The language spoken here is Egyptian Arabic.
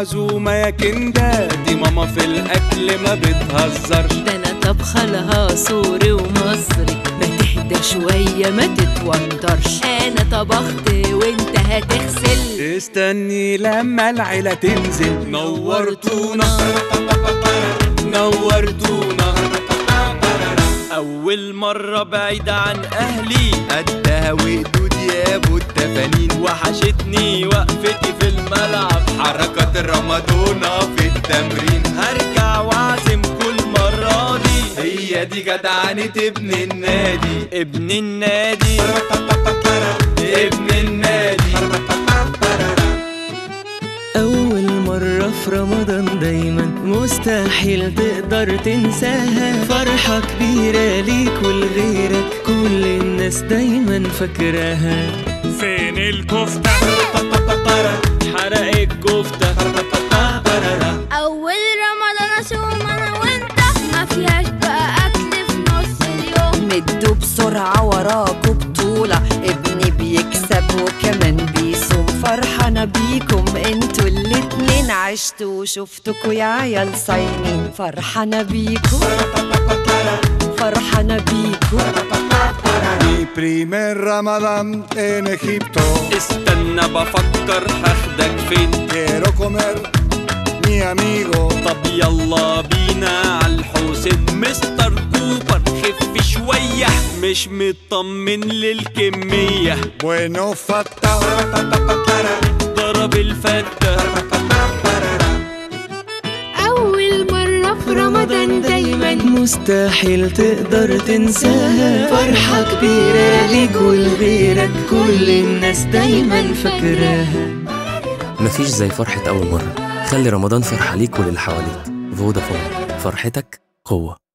عزومة يا كندا دي ماما في الأكل ما بتهزرش ده انا طبخة لها سوري ومصري ما تهدى شوية ما تتوترش انا طبخت وانت هتغسل استني لما العيلة تنزل نورتونا نورتونا أول مرة بعيد عن أهلي قدها وقدود يا أبو التفانين وحشتني وقفتي في الملعب حركات الرمادونا في التمرين هرجع وأعزم كل مرة دي هي دي جدعنة ابن النادي ابن النادي ابن النادي أول مرة في رمضان دايما مستحيل تقدر تنساها فرحة كبيرة ليك ولغيرك كل الناس دايما فاكراها فين الكفتة حرق الكفتة أول رمضان أصوم أنا وأنت ما فيهاش بقى أكل في نص اليوم مدوا بسرعة وراكوا بطولة ابني بيكسب وكمان بيصوم فرحانة بيكم انتوا الاتنين عشتوا وشفتكوا يا عيال صايمين فرحانة بيكم فرحانة بيكم Mi primer Ramadán en Egipto. استنى بفكر هاخدك فين Quiero comer mi amigo. طب يلا بينا عالحسين مستر كوبر خف شوية مش مطمن للكمية Bueno, fata. ضرب الفتة أول مرة في رمضان دايما مستحيل تقدر تنساها فرحة كبيرة ليك ولغيرك كل الناس دايما فاكراها مفيش زي فرحة أول مرة خلي رمضان فرحة ليك وللي حواليك فودافون فرحتك قوة